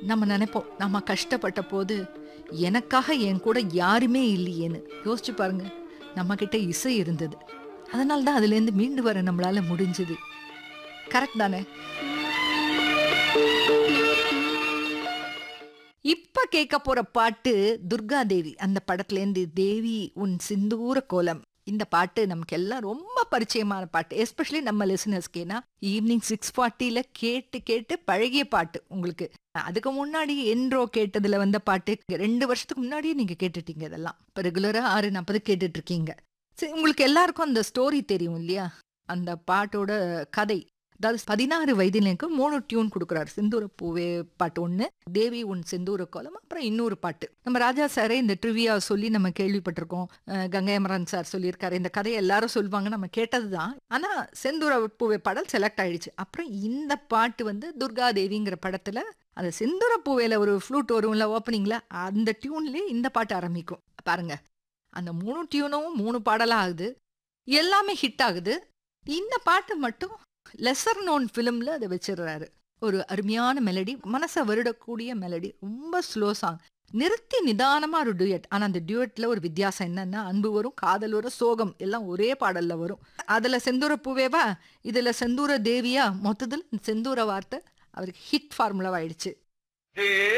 நம்ம நினைப்போம் நம்ம கஷ்டப்பட்ட போது எனக்காக என் கூட யாருமே இல்லையேன்னு யோசிச்சு பாருங்க நம்ம கிட்ட இசை இருந்தது அதனால தான் அதுலேருந்து மீண்டு வர நம்மளால முடிஞ்சது கரெக்ட் தானே இப்ப கேட்க போற பாட்டு துர்கா தேவி அந்த படத்துல இருந்து தேவி உன் சிந்தூர கோலம் இந்த பாட்டு நமக்கு எல்லாம் ரொம்ப பரிச்சயமான பாட்டு எஸ்பெஷலி நம்ம லிசனர்ஸ்க்கேனா ஈவினிங் சிக்ஸ் ஃபார்ட்டியில கேட்டு கேட்டு பழகிய பாட்டு உங்களுக்கு அதுக்கு முன்னாடி என்றோ கேட்டதுல வந்த பாட்டு ரெண்டு வருஷத்துக்கு முன்னாடியே நீங்க கேட்டுட்டீங்க இதெல்லாம் இப்போ ரெகுலரா ஆறு நாற்பது கேட்டுட்டு இருக்கீங்க சரி உங்களுக்கு எல்லாருக்கும் அந்த ஸ்டோரி தெரியும் இல்லையா அந்த பாட்டோட கதை அதாவது பதினாறு வயதிலேக்கு மூணு டியூன் கொடுக்குறாரு சிந்தூர பூவே பாட்டு ஒன்று தேவி உன் செந்தூர கோலம் அப்புறம் இன்னொரு பாட்டு நம்ம ராஜா சாரே இந்த ட்ரிவியா சொல்லி நம்ம கேள்விப்பட்டிருக்கோம் அஹ் கங்கை அமரன் சார் சொல்லியிருக்காரு இந்த கதையை எல்லாரும் சொல்லுவாங்க நம்ம கேட்டது தான் ஆனால் செந்தூர பூவே பாடல் செலக்ட் ஆயிடுச்சு அப்புறம் இந்த பாட்டு வந்து துர்கா தேவிங்கிற படத்துல அந்த செந்தூர பூவேல ஒரு ஃப்ளூட் வரும்ல ஓப்பனிங்ல அந்த டியூன்லேயே இந்த பாட்டு ஆரம்பிக்கும் பாருங்க அந்த மூணு டியூனும் மூணு பாடலாக ஆகுது எல்லாமே ஹிட் ஆகுது இந்த பாட்டு மட்டும் லெசர் நோன் ஃபிலிமில் அதை வச்சிடுறாரு ஒரு அருமையான மெலடி மனசை வருடக்கூடிய மெலடி ரொம்ப ஸ்லோ சாங் நிறுத்தி நிதானமா ஒரு டியூட் ஆனா அந்த டியூட்ல ஒரு வித்தியாசம் என்னன்னா அன்பு வரும் காதல் வரும் சோகம் எல்லாம் ஒரே பாடல்ல வரும் அதுல செந்தூர பூவேவா இதுல செந்தூர தேவியா மொத்தத்தில் செந்தூர வார்த்தை அவருக்கு ஹிட் ஃபார்முலாவாயிடுச்சு ஏ